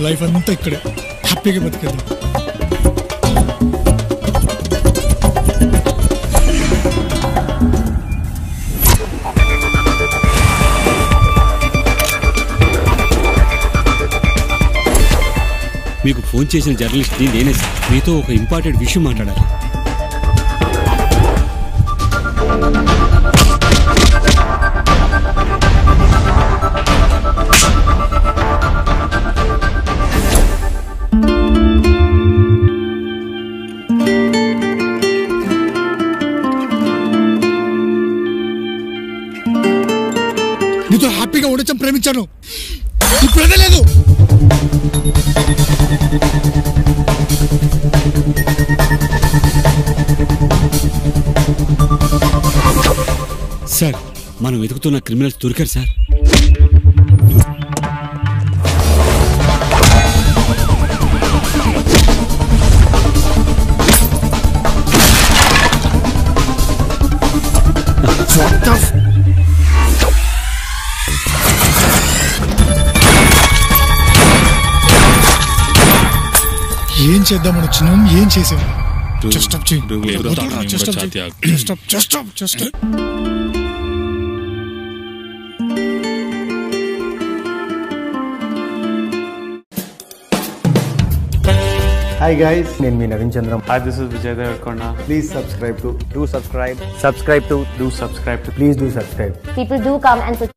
Life అంతా ఇక్కడే హ్యాపీగా బతికేద్దాం మీకు ఫోన్ చేసిన జర్నలిస్ట్ని నేనే సార్ మీతో ఒక ఇంపార్టెంట్ విషయం మాట్లాడాలి నీతో హ్యాపీగా ఉండొచ్చని ప్రేమించాను ఇప్పుడు అదే లేదు సార్ మనం వెతుకుతున్న క్రిమినల్స్ దొరికారు సార్ ఏం చేద్దామని వచ్చినాం ఏం చేసాం Just stop చేయి. లేదు, వదలరా, తాను just stop ఇంకా చేయి. ఛాతీ Just stop, just stop, just stop. Hi guys నేను మీ Naveen Chandram Hi, this is Vijay Devarkonda. Please subscribe to do subscribe subscribe to Do subscribe to please do subscribe People do come and support.